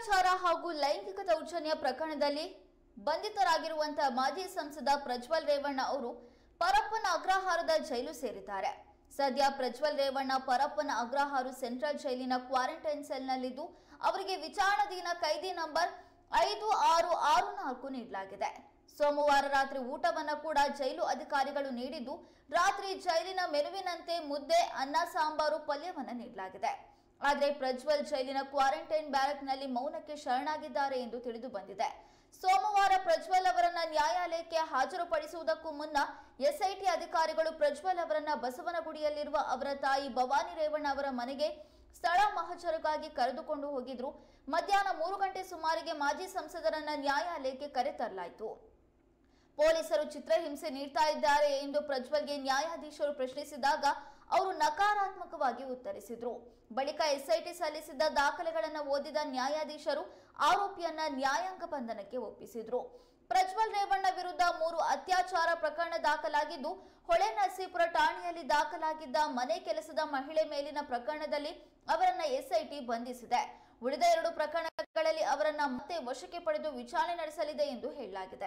ಅತ್ಯಾಚಾರ ಹಾಗೂ ಲೈಂಗಿಕ ದೌರ್ಜನ್ಯ ಪ್ರಕರಣದಲ್ಲಿ ಬಂಧಿತರಾಗಿರುವಂತಹ ಮಾಜಿ ಸಂಸದ ಪ್ರಜ್ವಲ್ ರೇವಣ್ಣ ಅವರು ಪರಪ್ಪನ ಅಗ್ರಹಾರದ ಜೈಲು ಸೇರಿದ್ದಾರೆ ಸದ್ಯ ಪ್ರಜ್ವಲ್ ರೇವಣ್ಣ ಪರಪ್ಪನ ಅಗ್ರಹಾರ ಸೆಂಟ್ರಲ್ ಜೈಲಿನ ಕ್ವಾರಂಟೈನ್ ಸೆಲ್ನಲ್ಲಿದ್ದು ಅವರಿಗೆ ವಿಚಾರಣಾಧೀನ ಕೈದಿ ನಂಬರ್ ಐದು ಆರು ಆರು ನಾಲ್ಕು ನೀಡಲಾಗಿದೆ ಸೋಮವಾರ ರಾತ್ರಿ ಊಟವನ್ನ ಕೂಡ ಜೈಲು ಅಧಿಕಾರಿಗಳು ನೀಡಿದ್ದು ರಾತ್ರಿ ಜೈಲಿನ ಮೆನುವಿನಂತೆ ಮುದ್ದೆ ಅನ್ನ ಸಾಂಬಾರು ಪಲ್ಯವನ್ನ ನೀಡಲಾಗಿದೆ ಆದರೆ ಪ್ರಜ್ವಲ್ ಜೈಲಿನ ಕ್ವಾರಂಟೈನ್ ಬ್ಯಾರಕ್ನಲ್ಲಿ ಮೌನಕ್ಕೆ ಶರಣಾಗಿದ್ದಾರೆ ಎಂದು ತಿಳಿದು ಬಂದಿದೆ ಸೋಮವಾರ ಪ್ರಜ್ವಲ್ ಅವರನ್ನ ನ್ಯಾಯಾಲಯಕ್ಕೆ ಹಾಜರುಪಡಿಸುವುದಕ್ಕೂ ಮುನ್ನ ಎಸ್ಐಟಿ ಅಧಿಕಾರಿಗಳು ಪ್ರಜ್ವಲ್ ಅವರನ್ನ ಬಸವನಗುಡಿಯಲ್ಲಿರುವ ಅವರ ತಾಯಿ ಭವಾನಿ ರೇವಣ್ಣ ಅವರ ಮನೆಗೆ ಸ್ಥಳ ಮಹಜರಿಗಾಗಿ ಕರೆದುಕೊಂಡು ಹೋಗಿದ್ರು ಮಧ್ಯಾಹ್ನ ಮೂರು ಗಂಟೆ ಸುಮಾರಿಗೆ ಮಾಜಿ ಸಂಸದರನ್ನ ನ್ಯಾಯಾಲಯಕ್ಕೆ ಕರೆತರಲಾಯಿತು ಪೊಲೀಸರು ಚಿತ್ರಹಿಂಸೆ ನೀಡ್ತಾ ಇದ್ದಾರೆ ಎಂದು ಪ್ರಜ್ವಲ್ಗೆ ನ್ಯಾಯಾಧೀಶರು ಪ್ರಶ್ನಿಸಿದಾಗ ಅವರು ನಕಾರಾತ್ಮಕವಾಗಿ ಉತ್ತರಿಸಿದ್ರು ಬಳಿಕ ಎಸ್ಐಟಿ ಸಲ್ಲಿಸಿದ್ದ ದಾಖಲೆಗಳನ್ನು ಓದಿದ ನ್ಯಾಯಾಧೀಶರು ಆರೋಪಿಯನ್ನ ನ್ಯಾಯಾಂಗ ಬಂಧನಕ್ಕೆ ಒಪ್ಪಿಸಿದ್ರು ಪ್ರಜ್ವಲ್ ರೇವಣ್ಣ ವಿರುದ್ಧ ಮೂರು ಅತ್ಯಾಚಾರ ಪ್ರಕರಣ ದಾಖಲಾಗಿದ್ದು ಹೊಳೆ ನರಸೀಪುರ ಠಾಣೆಯಲ್ಲಿ ದಾಖಲಾಗಿದ್ದ ಮನೆ ಕೆಲಸದ ಮಹಿಳೆ ಮೇಲಿನ ಪ್ರಕರಣದಲ್ಲಿ ಅವರನ್ನ ಎಸ್ಐಟಿ ಬಂಧಿಸಿದೆ ಉಳಿದ ಎರಡು ಪ್ರಕರಣಗಳಲ್ಲಿ ಅವರನ್ನ ಮತ್ತೆ ವಶಕ್ಕೆ ಪಡೆದು ವಿಚಾರಣೆ ನಡೆಸಲಿದೆ ಎಂದು ಹೇಳಲಾಗಿದೆ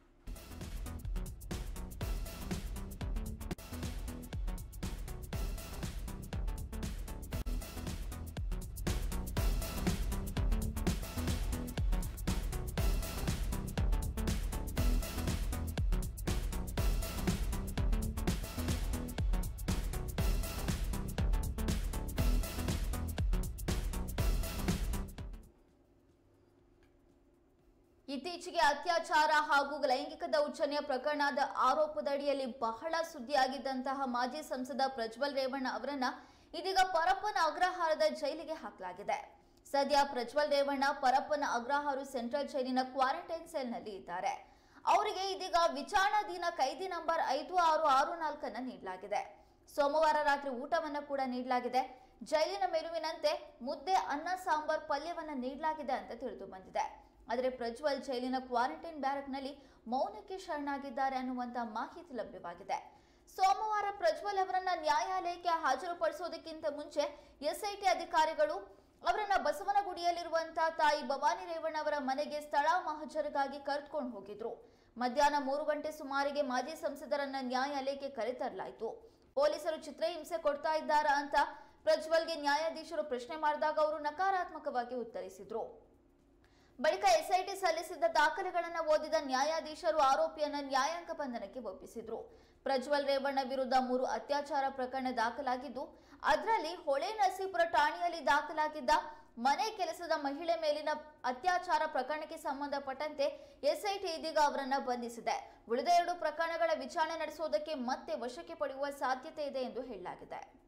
ಇತ್ತೀಚೆಗೆ ಅತ್ಯಾಚಾರ ಹಾಗೂ ಲೈಂಗಿಕ ದೌರ್ಜನ್ಯ ಪ್ರಕರಣದ ಆರೋಪದಡಿಯಲ್ಲಿ ಬಹಳ ಸುದ್ದಿಯಾಗಿದ್ದಂತಹ ಮಾಜಿ ಸಂಸದ ಪ್ರಜ್ವಲ್ ರೇವಣ್ಣ ಅವರನ್ನ ಇದೀಗ ಪರಪ್ಪನ ಅಗ್ರಹಾರದ ಜೈಲಿಗೆ ಹಾಕಲಾಗಿದೆ ಸದ್ಯ ಪ್ರಜ್ವಲ್ ರೇವಣ್ಣ ಪರಪ್ಪನ ಅಗ್ರಹಾರ ಸೆಂಟ್ರಲ್ ಜೈಲಿನ ಕ್ವಾರಂಟೈನ್ ಸೆಲ್ನಲ್ಲಿ ಇದ್ದಾರೆ ಅವರಿಗೆ ಇದೀಗ ವಿಚಾರಣಾಧೀನ ಕೈದಿ ನಂಬರ್ ಐದು ಆರು ಆರು ನಾಲ್ಕನ್ನ ನೀಡಲಾಗಿದೆ ಸೋಮವಾರ ರಾತ್ರಿ ಊಟವನ್ನ ಕೂಡ ನೀಡಲಾಗಿದೆ ಜೈಲಿನ ಮೆನುವಿನಂತೆ ಮುದ್ದೆ ಅನ್ನ ಸಾಂಬಾರ್ ಪಲ್ಯವನ್ನ ನೀಡಲಾಗಿದೆ ಅಂತ ತಿಳಿದು ಬಂದಿದೆ ಆದರೆ ಪ್ರಜ್ವಲ್ ಜೈಲಿನ ಕ್ವಾರಂಟೈನ್ ಬ್ಯಾರಕ್ನಲ್ಲಿ ಮೌನಕ್ಕೆ ಶರಣಾಗಿದ್ದಾರೆ ಅನ್ನುವಂತ ಮಾಹಿತಿ ಲಭ್ಯವಾಗಿದೆ ಸೋಮವಾರ ಪ್ರಜ್ವಲ್ ಅವರನ್ನ ನ್ಯಾಯಾಲಯಕ್ಕೆ ಹಾಜರುಪಡಿಸುವುದಕ್ಕಿಂತ ಮುಂಚೆ ಎಸ್ಐಟಿ ಅಧಿಕಾರಿಗಳು ಅವರನ್ನ ಬಸವನಗುಡಿಯಲ್ಲಿರುವಂತಹ ತಾಯಿ ಭವಾನಿ ರೇವಣ್ಣ ಅವರ ಮನೆಗೆ ಸ್ಥಳ ಮಹಜರಿಗಾಗಿ ಕರೆದುಕೊಂಡು ಹೋಗಿದ್ರು ಮಧ್ಯಾಹ್ನ ಮೂರು ಗಂಟೆ ಸುಮಾರಿಗೆ ಮಾಜಿ ಸಂಸದರನ್ನ ನ್ಯಾಯಾಲಯಕ್ಕೆ ಕರೆತರಲಾಯಿತು ಪೊಲೀಸರು ಚಿತ್ರಹಿಂಸೆ ಕೊಡ್ತಾ ಇದ್ದಾರಾ ಅಂತ ಪ್ರಜ್ವಲ್ಗೆ ನ್ಯಾಯಾಧೀಶರು ಪ್ರಶ್ನೆ ಮಾಡಿದಾಗ ಅವರು ನಕಾರಾತ್ಮಕವಾಗಿ ಉತ್ತರಿಸಿದ್ರು ಬಳಿಕ ಎಸ್ಐಟಿ ಸಲ್ಲಿಸಿದ್ದ ದಾಖಲೆಗಳನ್ನು ಓದಿದ ನ್ಯಾಯಾಧೀಶರು ಆರೋಪಿಯನ್ನ ನ್ಯಾಯಾಂಗ ಬಂಧನಕ್ಕೆ ಒಪ್ಪಿಸಿದ್ರು ಪ್ರಜ್ವಲ್ ರೇವಣ್ಣ ವಿರುದ್ಧ ಮೂರು ಅತ್ಯಾಚಾರ ಪ್ರಕರಣ ದಾಖಲಾಗಿದ್ದು ಅದರಲ್ಲಿ ಹೊಳೆ ನರಸೀಪುರ ಠಾಣೆಯಲ್ಲಿ ದಾಖಲಾಗಿದ್ದ ಮನೆ ಕೆಲಸದ ಮಹಿಳೆ ಮೇಲಿನ ಅತ್ಯಾಚಾರ ಪ್ರಕರಣಕ್ಕೆ ಸಂಬಂಧಪಟ್ಟಂತೆ ಎಸ್ಐಟಿ ಇದೀಗ ಅವರನ್ನ ಬಂಧಿಸಿದೆ ಉಳಿದ ಎರಡು ಪ್ರಕರಣಗಳ ವಿಚಾರಣೆ ನಡೆಸುವುದಕ್ಕೆ ಮತ್ತೆ ವಶಕ್ಕೆ ಪಡೆಯುವ ಸಾಧ್ಯತೆ ಇದೆ ಎಂದು ಹೇಳಲಾಗಿದೆ